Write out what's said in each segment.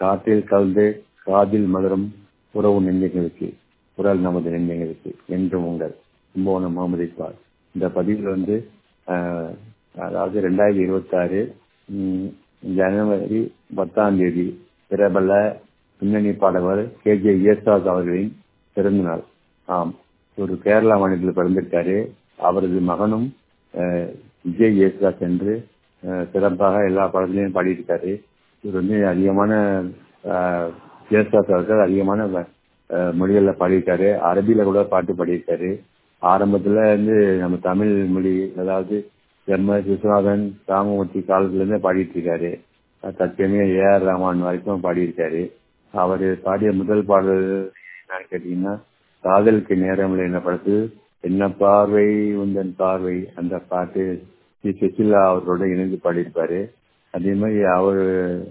காற்றில் கலந்து காதில் மலரும் உறவு நெஞ்சங்களுக்கு குரல் நமது நெஞ்சங்களுக்கு என்றும் உங்கள் கும்பகோணம் முகமது இக்பால் இந்த பதிவில் வந்து ஆஹ், அதாவது ரெண்டாயிரத்தி இருபத்தி ஆறு ஜனவரி பத்தாம் தேதி பிரபல பின்னணி பாடகர் கே ஜே யேசுதாஸ் அவர்களின் பிறந்த நாள் ஆம் ஒரு கேரளா மாநிலத்தில் பிறந்திருக்காரு அவரது மகனும் ஆஹ், விஜய் யேசுதாஸ் என்று ஆஹ், சிறப்பாக எல்லா பாடத்திலையும் பாடியிருக்காரு இவர் வந்து அதிகமான ஆஹ், யேசுதாஸ் அவர்கள் அதிகமான ஆஹ், மொழிகள்ல பாடியிருக்காரு அரபியில கூட பாட்டு பாடியிருக்காரு ஆரம்பத்துல இருந்து நம்ம தமிழ் மொழி அதாவது எம் எஸ் விஸ்வநாதன் ராமமூர்த்தி காலத்துல இருந்தே பாடிட்டு இருக்காரு தற்சமயம் ஏ ஆர் ரஹ்மான் வரைக்கும் பாடியிருக்காரு அவர் பாடிய முதல் பாடல் என்னன்னு கேட்டீங்கன்னா காதலுக்கு நேரம் என்ன படத்து என்ன பார்வை உந்தன் பார்வை அந்த பாட்டு சி சுசிலா அவரோட இணைந்து பாடியிருப்பாரு அதே மாதிரி அவர்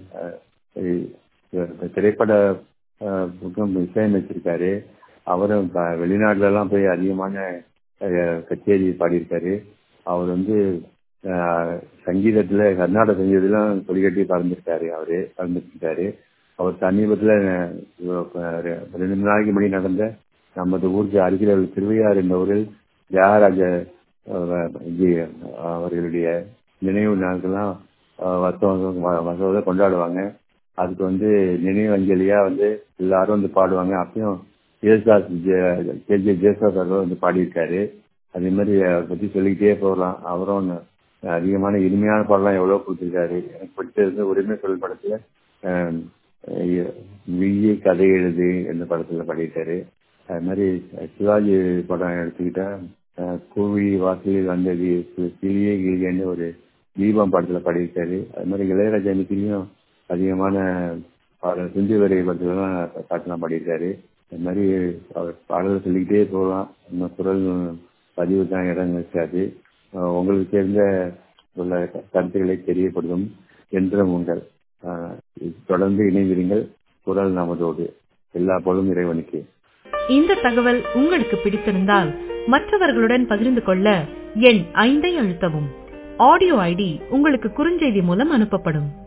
திரைப்பட அஹ், புக்கும் இசையமைச்சிருக்காரு அவரும் ப- வெளிநாட்டுல எல்லாம் போய் அதிகமான அஹ், கச்சேரி பாடியிருக்காரு அவர் வந்து அஹ், சங்கீதத்துல கர்நாடக சங்கீதத்திலும் கொடிகட்டி பறந்துருக்காரு அவரு பறந்துருக்காரு அவர் சமீபத்துல அஹ், ரெ- ரெண்டு மூணு நாளைக்கு முன்னாடி நடந்த நமது ஊருக்கு அருகில் உள்ள திருவையாறு என்ற ஊரில் தியாகராஜ அஹ், இது, அவர்களுடைய நினைவு நாட்கள்லாம் அஹ், வருஷம் வருஷம் வ- வருஷம் வருஷம் கொண்டாடுவாங்க அதுக்கு வந்து நினைவு அஞ்சலியா வந்து எல்லாரும் வந்து பாடுவாங்க அப்பயும் Yesudas J- K J Yesudas அவர்கள் வந்து பாடியிருக்காரு அதே மாதிரி அவரை பத்தி சொல்லிக்கிட்டே போகலாம் அவரும் அதிகமான இனிமையான பாடலாம் எவ்வளவு கொடுத்திருக்காரு எனக்கு பிடிச்சது உரிமை சொல் படத்துல ஆஹ், விழியை கதை எழுது என்ற படத்துல பாடியிருக்காரு அது மாதிரி சிவாஜி படம் எடுத்துக்கிட்டா ஆஹ், கூவி வாசலில் வந்தது கிளியே கிளியன்னு ஒரு தீபம் படத்துல பாடியிருக்காரு அது மாதிரி இளையராஜா மித்திலையும் அதிகமான பாடல் சிந்து வரை படத்துலலாம் பாட்டுலாம் பாடியிருக்காரு அது மாதிரி அவர் பாடல் சொல்லிக்கிட்டே போகலாம் நம்ம குரல் பதிவு தான் இடம் இருக்காது ஆஹ் உங்களுக்கு தெரிந்த உள்ள கருத்துக்களை தெரியப்படுத்தும் என்றும் உங்கள் ஆஹ் தொடர்ந்து இணைந்திருங்கள் குரல் நமதோடு எல்லா பொழுதும் இறைவனுக்கு இந்த தகவல் உங்களுக்கு பிடித்திருந்தால் மற்றவர்களுடன் பகிர்ந்து கொள்ள எண் ஐந்தை அழுத்தவும் ஆடியோ ஐடி உங்களுக்கு குறுஞ்செய்தி மூலம் அனுப்பப்படும்